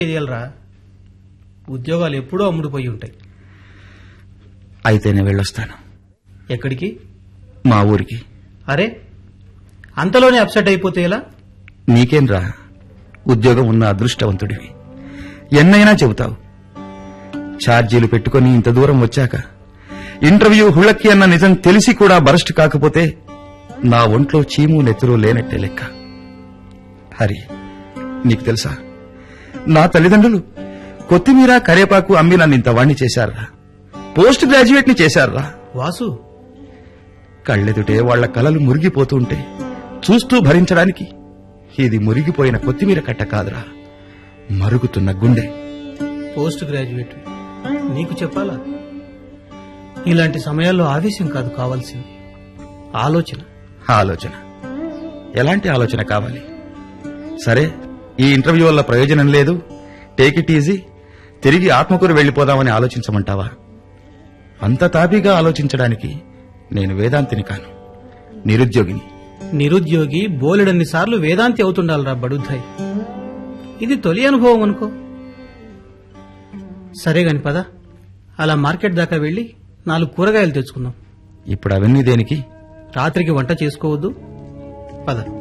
తెలియాలరా ఉద్యోగాలు ఎప్పుడూ అమ్ముడుపోయి ఉంటాయి అయితే నేను వెళ్ళొస్తాను ఎక్కడికి మా ఊరికి అరే అంతలోనే అప్సెట్ అయిపోతే ఎలా నీకేం రా ఉద్యోగం ఉన్న అదృష్టవంతుడివి ఎన్నైనా చెబుతావు ఛార్జీలు పెట్టుకుని ఇంత దూరం వచ్చాక ఇంటర్వ్యూ హుళ్ళక్కి అన్న నిజం తెలిసి కూడా బరస్ట్ కాకపోతే నా ఒంట్లో చీము నెత్తురు లేనట్టే లెక్క హరి నీకు తెలుసా నా తల్లిదండ్రులు కొత్తిమీర కరేపాకు అమ్మి నన్ను ఇంత వాణ్ణి చేశారా పోస్ట్ గ్రాడ్యుయేట్ ని చేశారా వాసు కళ్ళెదుటే వాళ్ల కలలు మురిగిపోతుంటే చూస్తూ భరించడానికి ఇది మురిగిపోయిన కొత్తిమీర కట్ట కాదురా మరుగుతున్న గుండె పోస్ట్ గ్రాడ్యుయేట్ నీకు చెప్పాలా ఇలాంటి సమయాల్లో ఆవేశం కాదు కావాల్సింది ఆలోచన ఆలోచన ఎలాంటి ఆలోచన కావాలి సరే ఈ ఇంటర్వ్యూ వల్ల ప్రయోజనం లేదు టేక్ ఇట్ ఈజీ తిరిగి ఆత్మకూరు వెళ్లిపోదామని ఆలోచించమంటావా అంత తాపీగా ఆలోచించడానికి నేను వేదాంతిని కాను నిరుద్యోగిని నిరుద్యోగి బోలెడన్ని సార్లు వేదాంతి అవుతుండాలరా బడుద్దాయి ఇది తొలి అనుభవం అనుకో సరే గాని పద అలా మార్కెట్ దాకా వెళ్లి నాలుగు కూరగాయలు తెచ్చుకుందాం ఇప్పుడు అవన్నీ దేనికి రాత్రికి వంట చేసుకోవద్దు పద